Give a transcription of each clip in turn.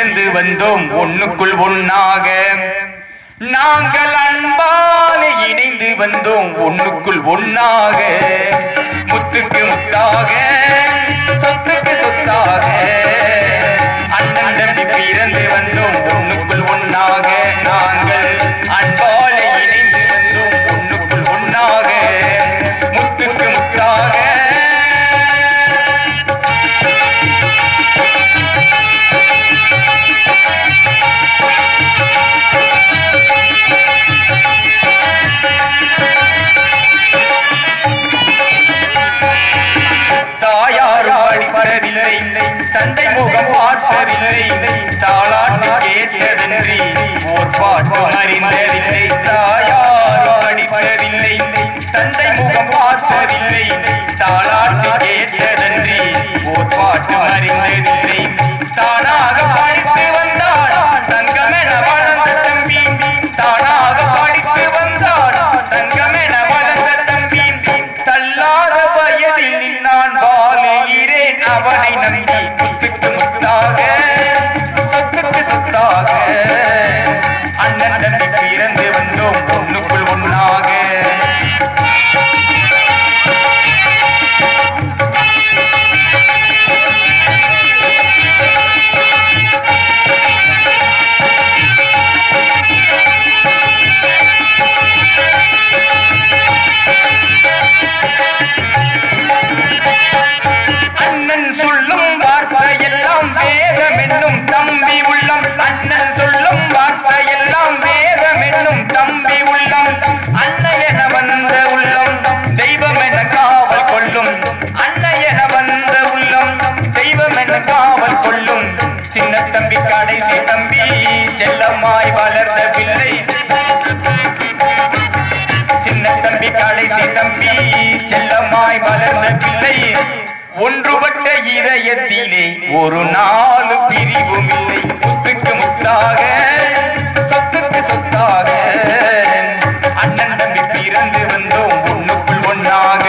பிறந்து வந்தோம் ஒண்ணுக்குள் ஒண்ணாக நாங்கள் அன்பாலே இணைந்து வந்தோம் ஒண்ணுக்குள் ஒண்ணாக முத்துக்கு முத்தாக சொத்துக்கு சொத்தாக அண்ணன் தம்பி பிறந்து வந்தோம் ஒண்ணுக்குள் ஒண்ணாக நாங்கள் அன்பாலே இணைந்து வந்தோம் ஒண்ணுக்குள் ஒண்ணாக முத்துக்கு முத்தாக தாயார் படிப்பதில்லை தந்தை முகம் பார்த்ததில்லை தாளாட்டு கேட்டதில்லை ஓர் பாட்டு அறிந்ததில்லை தாயார் படிப்பதில்லை தந்தை முகம் பார்த்ததில்லை தாளாட்டு கேட்டதன்றி ஓர் பாட்டு அறிந்ததில்லை தானாக படித்து வந்தாள் தங்கமென வளர்ந்த தம்பி தானாக படித்து வந்தாள் தங்கமென வளர்ந்த தம்பி தள்ளாத வயதில் நான் வாழுகிறேன் அவனை நம்பி முத்துக்கு முத்தாக சொத்துக்கு சொத்தாக அண்ணன் தம்பி பிறந்து வந்தோம் ஒண்ணுக்குள் ஒண்ணாக அண்ணன் சொல்லும் வார்த்தையெல்லாம் வேதம் என்னும் தம்பி உள்ளம் அண்ணன் சொல்லும் வார்த்தையெல்லாம் வேதம் என்னும் தம்பி உள்ளம் அன்னையென வந்த உள்ளம் தெய்வம் என காவல் கொள்ளும் அன்னையென வந்த உள்ளம் தெய்வம் என காவல் கொள்ளும் சின்ன தம்பி கடைசி தம்பி செல்லம்மாய் வளர்ந்த பிள்ளை சின்ன தம்பி கடைசி தம்பி செல்லமாய் வளர்ந்த பிள்ளை ஒன்றுபட்ட இதயத்திலே ஒரு நாலு பிரிவும் இல்லை முத்துக்கு முத்தாக சொத்துக்கு சொத்தாக அண்ணன் தம்பி பிறந்து வந்தோம் ஒண்ணுக்குள் ஒண்ணாக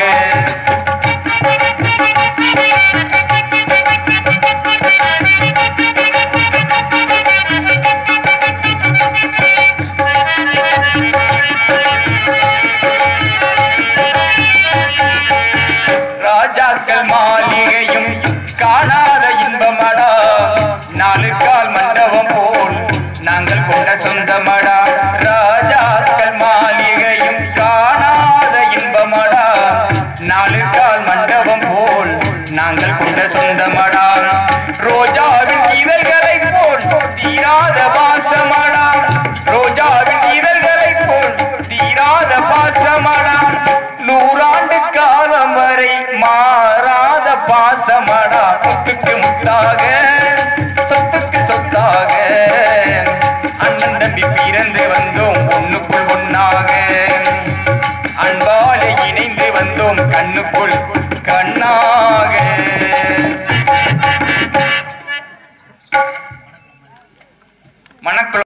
ராஜாக்கள் மாளிகையும் காணாத இன்பமடா நாலு கால் மண்டபம் போல் நாங்கள் கொண்ட சொந்தமடா ராஜாக்கள் மாளிகையும் காணாத இன்பமடா நாலு கால் மண்டபம் போல் நாங்கள் கொண்ட சொந்தமடா ரோஜாவின் இதழ்களை போல் தீராத பாசமடா ரோஜாவின் இதழ்களை போல் தீராத பாசமடா நூறாண்டு காலம் வரை மாறாத பாசமடா முத்துக்கு முத்தாக சொத்துக்கு சொத்தாக அண்ணன் தம்பி பிறந்து வந்தோம் ஒண்ணுக்குள் ஒண்ணாக அன்பாலே இணைந்து வந்தோம் கண்ணுக்குள் கண்ணாக மனக்குள்